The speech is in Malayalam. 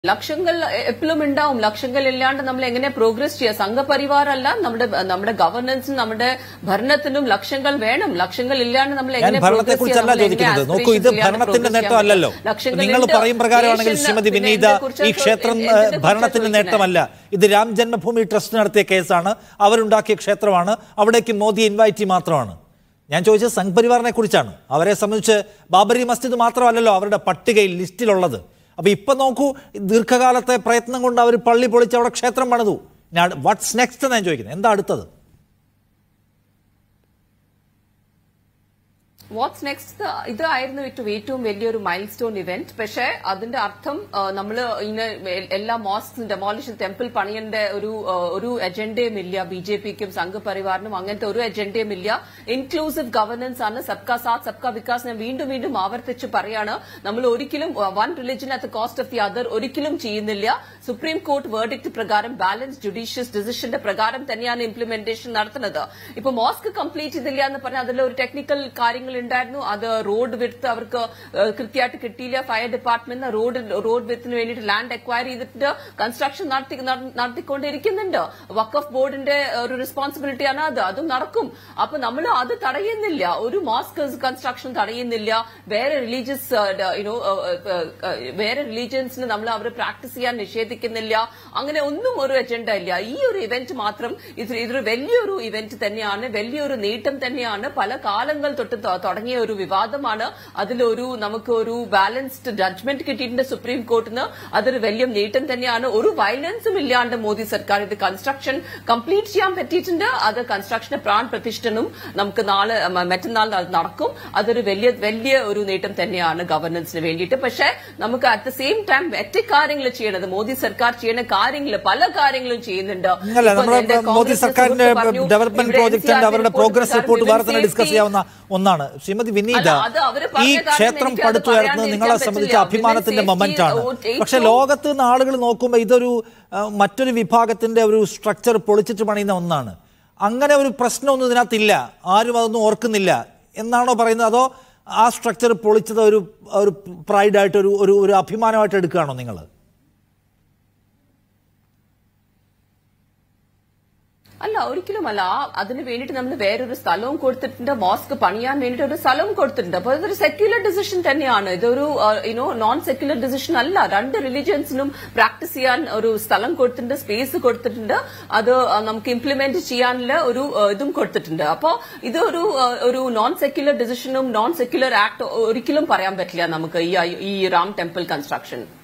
ലക്ഷങ്ങൾ എപ്പോഴും ഉണ്ടാവും ലക്ഷങ്ങൾ ഇല്ലാണ്ട് നമ്മൾ എങ്ങനെ പ്രോഗ്രസ് ചെയ്യുക സംഘപരിവാറല്ല നമ്മുടെ നമ്മുടെ ഗവർണൻസിനും നമ്മുടെ ഭരണത്തിനും ലക്ഷങ്ങൾ വേണം ലക്ഷങ്ങൾ ഇല്ലാണ്ട് നമ്മൾ ഞാൻ എങ്ങനെ ഭരണത്തെ progress ചെയ്യാം? കുറിച്ചല്ല നമ്മൾ എങ്ങനെ ചോദിക്കുന്നത് നോക്കൂ ഇത് aspirations ഇല്ലാണ്ട് ഭരണത്തിന്റെ progress ചെയ്യാൻ നേട്ടമല്ലല്ലോ പറ്റും? ലക്ഷങ്ങൾ നിങ്ങൾ ഉണ്ട്. പറയും പ്രകാരമാണെങ്കിൽ Nation- ശ്രീമതി പിന്നെ വിനീത എന്തിനെക്കുറിച്ചാ ഈ ക്ഷേത്രം ചോ- ഏഹ്, എന്തിനെക്കുറിച്ചാ ഭരണത്തിന്റെ ചോദിക്കുന്നത്? നേട്ടമല്ല ഇത് രാം ജന്മഭൂമി ട്രസ്റ്റ് നടത്തിയ കേസാണ് അവരുണ്ടാക്കിയ ക്ഷേത്രമാണ് അവിടേക്ക് മോദി ഇൻവൈറ്റി മാത്രമാണ് ഞാൻ ചോദിച്ചത് സംഘ് പരിവാറിനെ കുറിച്ചാണ് അവരെ സംബന്ധിച്ച് ബാബരി മസ്ജിദ് മാത്രമല്ലല്ലോ അവരുടെ പട്ടികയിൽ ലിസ്റ്റിലുള്ളത് അപ്പൊ ഇപ്പൊ നോക്കൂ ദീർഘകാലത്തെ പ്രയത്നം കൊണ്ട് അവർ പള്ളി പൊളിച്ച് അവിടെ ക്ഷേത്രം പണിതു വാട്ട്സ് നെക്സ്റ്റ് എന്നാണ് ഞാൻ ചോദിക്കുന്നത് എന്താ അടുത്തത് വാട്ട്സ് നെക്സ്റ്റ് ഇതായിരുന്നു ഏറ്റവും ഏറ്റവും വലിയൊരു മൈൽ സ്റ്റോൺ ഇവന്റ് പക്ഷേ അതിന്റെ അർത്ഥം നമ്മൾ ഇങ്ങനെ എ- എല്ലാ മോസ്കും ഡെമോളിഷൻ ടെമ്പിൾ പണിയേണ്ട ഒരു ആ, ഒരു അജണ്ടയും ഇല്ല ബി ജെ പിക്കും സംഘപരിവാറിനും അങ്ങനത്തെ ഒരു അജണ്ടയും ഇല്ല ഇൻക്ലൂസീവ് ഗവർണൻസ് ആണ് സബ്കാ സാത്ത് സബ്കാ വികാസ് ഞാൻ വീണ്ടും വീണ്ടും ആവർത്തിച്ച് പറയാണ് നമ്മൾ ഒരിക്കലും one religion at the cost of the other ഒരിക്കലും ചെയ്യുന്നില്ല സുപ്രീം കോർട്ട് വേർഡിക്ട് പ്രകാരം ബാലൻസ് ജുഡീഷ്യസ് ഡിസിഷന്റെ പ്രകാരം തന്നെയാണ് ഇംപ്ലിമെന്റേഷൻ നടത്തുന്നത് ഇപ്പൊ മോസ്ക് കംപ്ലീറ്റ് ചെയ്തില്ല എന്ന് പറഞ്ഞാൽ അതിൽ ഒരു ടെക്നിക്കൽ കാര്യങ്ങൾ ഉണ്ടായിരുന്നു അത് റോഡ് വിത്ത് അവർക്ക് ഏഹ്, കൃത്യമായിട്ട് കിട്ടിയില്ല ഫയർ ഡിപ്പാർട്ട്മെന്റ് റോഡ് റോഡ് വിത്തിന് വേണ്ടിയിട്ട് ലാൻഡ് അക്വയർ ചെയ്തിട്ട് കൺസ്ട്രക്ഷൻ നടത്തി നട- നടത്തിക്കൊണ്ടിരിക്കുന്നുണ്ട് വക്കഫ് ബോർഡിന്റെ ഒരു റെസ്പോൺസിബിലിറ്റിയാണ് അത് അതും നടക്കും അപ്പൊ നമ്മൾ അത് തടയുന്നില്ല ഒരു മോസ്ക് കൺസ്ട്രക്ഷൻ തടയുന്നില്ല വേറെ റിലീജിയസ് യുനോ വേറെ റിലീജിയൻസിന് നമ്മൾ അവർ പ്രാക്ടീസ് ചെയ്യാൻ നിഷേധിക്കുന്നില്ല അങ്ങനെ ഒന്നും ഒരു അജണ്ട ഇല്ല ഈ ഒരു ഇവന്റ് മാത്രം ഇത് ഇതൊരു വലിയൊരു ഇവന്റ് തന്നെയാണ് വലിയൊരു നേട്ടം തന്നെയാണ് പല കാലങ്ങൾ തൊട്ട് ത- തുടങ്ങിയ ഒരു വിവാദമാണ് അതിലൊരു നമുക്ക് ഒരു ബാലൻസ്ഡ് ജഡ്ജ്മെന്റ് കിട്ടിയിട്ടുണ്ട് സുപ്രീം കോർട്ടിന് അതൊരു വലിയ നേട്ടം തന്നെയാണ് ഒരു വയലൻസും ഇല്ലാണ്ട് മോദി സർക്കാർ ഇത് കൺസ്ട്രക്ഷൻ കംപ്ലീറ്റ് ചെയ്യാൻ പറ്റിയിട്ടുണ്ട് അത് കൺസ്ട്രക്ഷന് പ്രാൺ പ്രതിഷ്ഠനും നമുക്ക് നാളെ മ- മറ്റന്നാൾ അത് നടക്കും അതൊരു വലിയ വലിയ ഒരു നേട്ടം തന്നെയാണ് ഗവർണൻസിന് വേണ്ടിയിട്ട് പക്ഷേ നമുക്ക് അറ്റ് ദ സെയിം ടൈം മറ്റ് കാര്യങ്ങൾ ചെയ്യണത് മോദി സർക്കാർ ചെയ്യുന്ന കാര്യങ്ങൾ പല കാര്യങ്ങളും ചെയ്യുന്നുണ്ട് അല്ല ഇപ്പൊ നമ്മുടെ എന്റെ മോദി കോൺഗ്രസ് സർക്കാരിന്റെ സുഹൃത്ത് പറഞ്ഞു, ഡെവലപ്മെന്റ് ഇവിടെ പ്രോജക്റ്റ് NCR അവരുടെ report പ്രോഗ്രസ് പ്രകാരം റിപ്പോർട്ട് വേറെ തന്നെ women ഡിസ്കസ് safety- ചെയ്യാവുന്ന ഒന്നാണ് ശ്രീമതി വിനീത അല്ല, അത് അവര് ഈ പറഞ്ഞ കാര്യം ക്ഷേത്രം എനിക്കത് പടുത്തുയർന്നത് പറയാണ്ടിരിക്കാൻ നിങ്ങളെ സംബന്ധിച്ച പറ്റില്ല. അഭിമാനത്തിന്റെ Women മൊമെന്റ് ആണ് safety, പക്ഷെ ഏറ്റവും- ലോകത്ത് നിന്ന് ആളുകൾ നോക്കുമ്പോൾ ഇതൊരു ആ, മറ്റൊരു വിഭാഗത്തിന്റെ ഒരു സ്ട്രക്ചർ പൊളിച്ചിട്ട് പണിയുന്ന ഒന്നാണ് അങ്ങനെ ഒരു പ്രശ്നമൊന്നും ഇതിനകത്തില്ല ആരും അതൊന്നും ഓർക്കുന്നില്ല എന്നാണോ പറയുന്നത് അതോ ആ സ്ട്രക്ചർ പൊളിച്ചത് ഒരു ഒരു പ്രൈഡായിട്ട് ഒരു ഒരു ഒരു അഭിമാനമായിട്ട് എടുക്കുകയാണോ നിങ്ങൾ അല്ല ഒരിക്കലും അല്ല ആ അതിന് വേണ്ടിയിട്ട് നമ്മൾ വേറൊരു സ്ഥലവും കൊടുത്തിട്ടുണ്ട് മോസ്ക് പണിയാൻ വേണ്ടിയിട്ട് ഒരു സ്ഥലവും കൊടുത്തിട്ടുണ്ട് അപ്പൊ ഇതൊരു സെക്യുലർ ഡിസിഷൻ തന്നെയാണ് ഇതൊരു യുനോ നോൺ സെക്യുലർ ഡിസിഷൻ അല്ല രണ്ട് റിലീജിയൻസിനും പ്രാക്ടീസ് ചെയ്യാൻ ഒരു സ്ഥലം കൊടുത്തിട്ടുണ്ട് സ്പേസ് കൊടുത്തിട്ടുണ്ട് അത് ആ, നമുക്ക് ഇംപ്ലിമെന്റ് ചെയ്യാനുള്ള ഒരു ആ, ഇതും കൊടുത്തിട്ടുണ്ട് അപ്പോ ഇത് ഒരു ആ, ഒരു നോൺ സെക്യുലർ ഡിസിഷനും നോൺ സെക്യുലർ ആക്ട് ഒരിക്കലും പറയാൻ പറ്റില്ല നമുക്ക് ഈ ഈ റാം ടെമ്പിൾ കൺസ്ട്രക്ഷൻ